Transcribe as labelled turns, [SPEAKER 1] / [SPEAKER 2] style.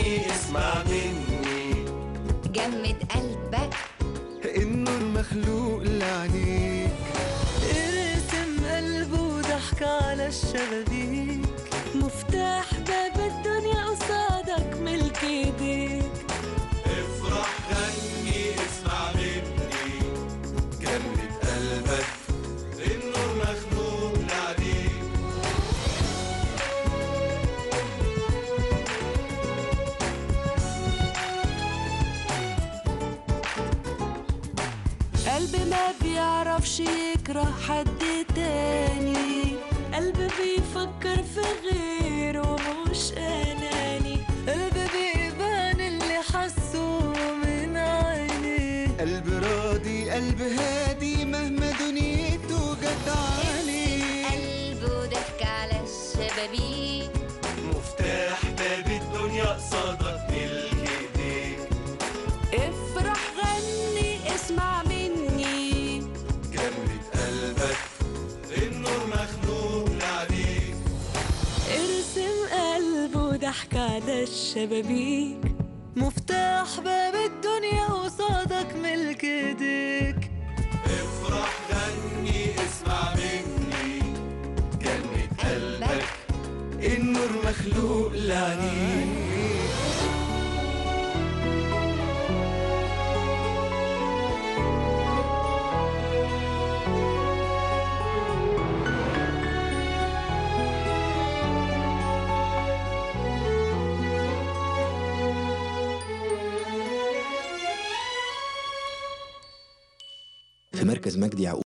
[SPEAKER 1] غني اسمع مني
[SPEAKER 2] جمد قلبك
[SPEAKER 3] النور مخلوق لعينيك
[SPEAKER 4] ارسم قلب وضحك على الشبابيك مفتاح باب الدنيا قصادك ملك ايديك
[SPEAKER 1] افرح غني اسمع مني جمد قلبك النور مخلوق لعليك
[SPEAKER 4] قلب ما بيعرفش يكره حد تاني قلب بيفكر في غيره مش اناني قلب بيبان اللي حسه من عينيه
[SPEAKER 3] قلب راضي قلب هادي مهما دنيته جت عليه
[SPEAKER 2] قلبه ضحك على الشبابيك
[SPEAKER 1] مفتاح باب الدنيا قصادك ملك ايديك
[SPEAKER 4] افرح غني اسمع مني
[SPEAKER 1] جمد قلبك النور مخلوق لعليك
[SPEAKER 4] ارسم قلب وضحك على الشبابيك مفتاح باب الدنيا قصادك ملك ايديك
[SPEAKER 1] افرح غني اسمع مني جمد قلبك
[SPEAKER 3] النور مخلوق لعينيك
[SPEAKER 5] في مركز مجدي يعقوب